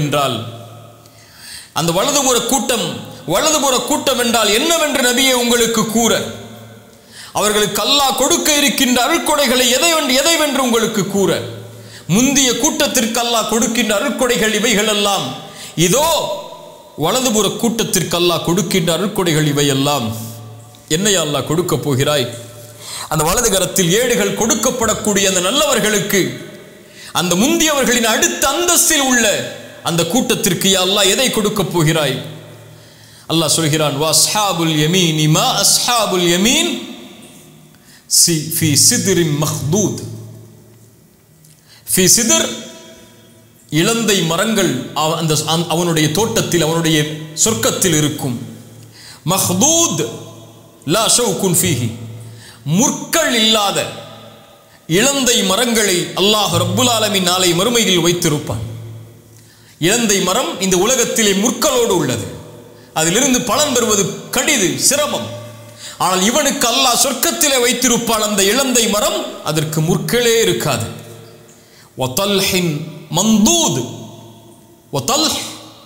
என்றால் அந்த வலதுபுற கூட்டம் வலதுபுற கூட்டம் என்றால் என்னவென்று நபியை உங்களுக்கு கூற அவர்களுக்கு அல்லாஹ் கொடுக்க இருக்கின்ற அருட்கொடைகளை எதை எதைவென்று உங்களுக்கு கூற முந்திய கூட்டத்திற்கு அல்லாஹ் கொடுக்கின்ற அருட்கொடைகள் இவைகள் எல்லாம் இதோ வலதுபுற கூட்டத்திற்கு அல்லாஹ் கொடுக்கின்ற அருட்கொடைகள் இவையெல்லாம் என்னையா அல்லாஹ் கொடுக்க போகிறாய் அந்த வலது கரத்தில் ஏடுகள் கொடுக்கப்படக்கூடிய அந்த நல்லவர்களுக்கு அந்த முந்தியவர்களின் அடுத்த அந்தஸ்தில் உள்ள அந்த கூட்டத்திற்கு யா அல்லாஹ் எதை கொடுக்க போகிறாய் அல்லாஹ் சொல்கிறான் வா அஸ்ஹாபுல் யமீன் மா அஸ்ஹாபுல் யமீன் சி ஃபி சிதிரின் மஹ்தூத் ஃபி சிதர் இளந்தை மரங்கள் அவ- அந்த அந்த- அவனுடைய தோட்டத்தில் அவனுடைய சொர்க்கத்தில் இருக்கும் மஹ்தூத் லா ஷவுகுன் ஃபீஹி முற்கள் இல்லாத இளந்தை மரங்களை அல்லாஹ் ரப்புல் ஆலமீன் நாளை மறுமையில் வைத்திருப்பான் இளந்தை மரம் இந்த உலகத்திலே முற்களோடு உள்ளது அதிலிருந்து பலன் பெறுவது கடிது சிரமம் ஆனால் இவனுக்கு அல்லாஹ் சொர்க்கத்திலே வைத்திருப்பான் அந்த இளந்தை மரம் அதற்கு முற்களே இருக்காது ஒத்தல்ஹின் மந்தூத் ஒத்தல்ஹ்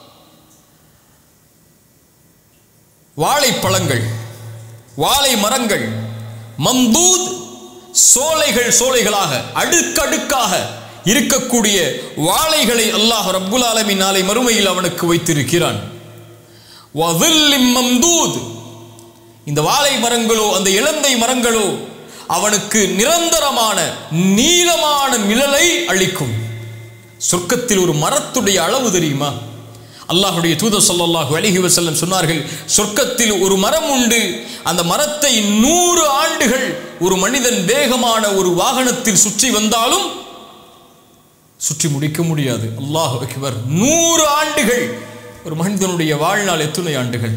வாழைப்பழங்கள் வாழை மரங்கள் மந்தூத் சோலைகள் சோலைகளாக அடுக்கடுக்காக இருக்கக்கூடிய வாழைகளை அல்லாஹ் ரப்புல் ஆலமீன் நாளை மறுமையில் அவனுக்கு வைத்திருக்கிறான் வதில்லிம் மம்தூத் இந்த வாழை மரங்களோ அந்த இளந்தை மரங்களோ அவனுக்கு நிரந்தரமான நீளமான நிழலை அளிக்கும் சொர்க்கத்தில் ஒரு மரத்துடைய அளவு தெரியுமா அல்லாஹுடைய தூதர் ஸல்லல்லாஹு அலைஹி வஸல்லம் சொன்னார்கள் சொர்க்கத்தில் ஒரு மரம் உண்டு அந்த மரத்தை நூறு ஆண்டுகள் ஒரு மனிதன் வேகமான ஒரு வாகனத்தில் சுற்றி வந்தாலும் சுற்றி முடிக்க முடியாது அல்லாஹ் அக்பர் நூறு ஆண்டுகள் ஒரு மனிதனுடைய வாழ்நாள் எத்துணை ஆண்டுகள்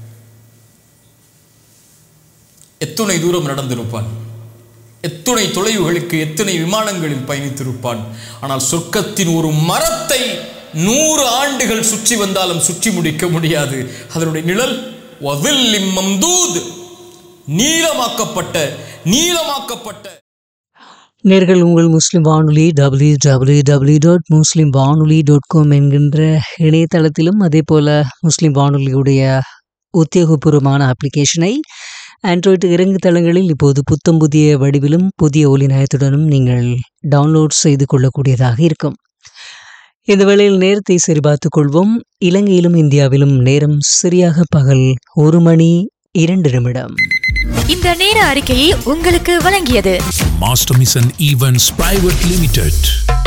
எத்துணை தூரம் நடந்திருப்பான் எத்துணை தொலைவுகளுக்கு எத்தனை விமானங்களில் பயணித்திருப்பான் ஆனால் சொர்க்கத்தின் ஒரு மரத்தை நூறு ஆண்டுகள் சுற்றி வந்தாலும் சுற்றி முடிக்க முடியாது அதனுடைய நிழல் வதில்லிம் மம்தூத் நீளமாக்கப்பட்ட நீளமாக்கப்பட்ட நேர்கள் உங்கள் முஸ்லிம் வானொலி W W W dot muslim vanoli dot com என்கின்ற இணையதளத்திலும் அதே போல் முஸ்லிம் வானொலியுடைய உத்தியோகபூர்வமான அப்ளிகேஷனை ஆண்ட்ராய்டு இறங்கு தளங்களில் இப்போது புத்தம் புதிய வடிவிலும் புதிய ஒலி நயத்துடனும் நீங்கள் டவுன்லோட் செய்து கொள்ளக்கூடியதாக இருக்கும் இந்த வேளையில் நேரத்தை சரிபார்த்துக் கொள்வோம் இலங்கையிலும் இந்தியாவிலும் நேரம் சரியாக பகல் ஒரு மணி இரண்டு நிமிடம் இந்த நேர அறிக்கையை உங்களுக்கு வழங்கியது Master Mission Events Private Limited.